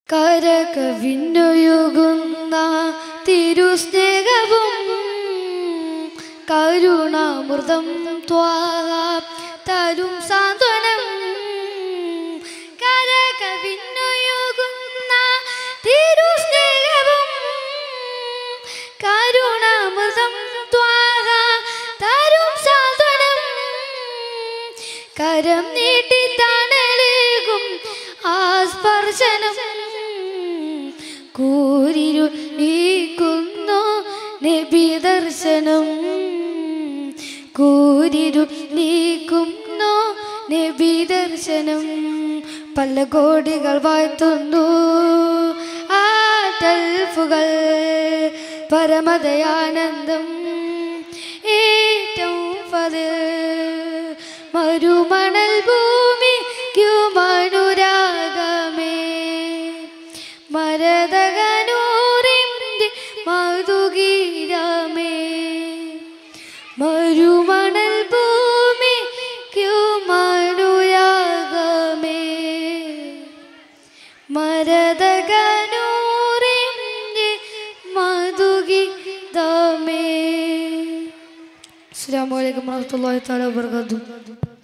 കരകവിന്നൊഴുകുന്ന തിരുസ്നേഹവും കരുണാമൃതം ത്വാഹ തരും സാന്ത്വനം കരകവിന്നൊഴുകുന്ന തിരുസ്നേഹവും കരുണാമൃതം ത്വാഹ തരും സാന്ത്വനം കരം നീട്ടി തണലേകും ആ സ്പർശനം കൂരിരു നീക്കുന്നു നബി ദർശനം കൂരിരു നീക്കുന്നു നബി ദർശനം പല കോടികൾ വാഴ്ത്തുന്നു ആറ്റൽഫുകൾ പരമതയാനന്ദം ഏറ്റവും ഫതിൽ മരുമണൽ ഭൂമിക്കുമനുരാഗമേ മരതകനൂറിൻ്റെ മധുഗീരമേ മരുമണൽ ഭൂമിക്കുമനുരാഗമേ മരതകനൂറിൻ്റെ മധുഗീതമേ അസ്സാം വലൈക്കും വാഹമത്തല്ലാ വാബർക്കാത്തു